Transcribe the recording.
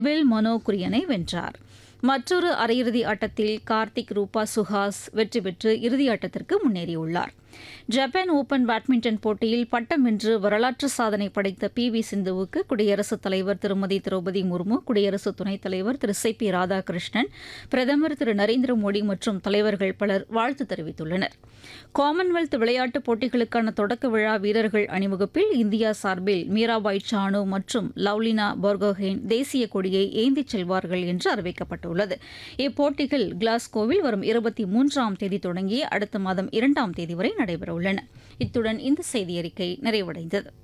will மனோ குரியனை வென்றார் மற்றொரு அரையிறுதி ஆட்டத்தில் கார்த்திக் ரூபா சுஹாஸ் வெற்றி பெற்று இறுதியாட்டத்திற்கு முன்னேறியுள்ளார் ஜப்பான் ஓபன் பேட்மிண்டன் போட்டியில் பட்டம் வென்று வரலாற்று சாதனை படைத்த பி வி சிந்துவுக்கு குடியரசுத் தலைவர் திருமதி திரௌபதி முர்மு குடியரசு துணைத் தலைவர் திரு சி பி ராதாகிருஷ்ணன் பிரதமர் திரு நரேந்திர மோடி மற்றும் தலைவர்கள் பலர் வாழ்த்து தெரிவித்துள்ளனர் காமன்வெல்த் விளையாட்டுப் போட்டிகளுக்கான தொடக்க விழா வீரர்கள் அணிவகுப்பில் இந்தியா சார்பில் மீராபாய் சானு மற்றும் லவ்லினா போர்கோஹென் தேசிய கொடியை ஏந்திச் செல்வார்கள் என்று அறிவிக்கப்பட்டுள்ளது இப்போட்டிகள் கிளாஸ்கோவில் வரும் இருபத்தி மூன்றாம் தேதி தொடங்கி அடுத்த மாதம் இரண்டாம் தேதி வரை நடைபெறவுள்ளன இத்துடன் இந்த செய்தியறிக்கை நிறைவடைந்தது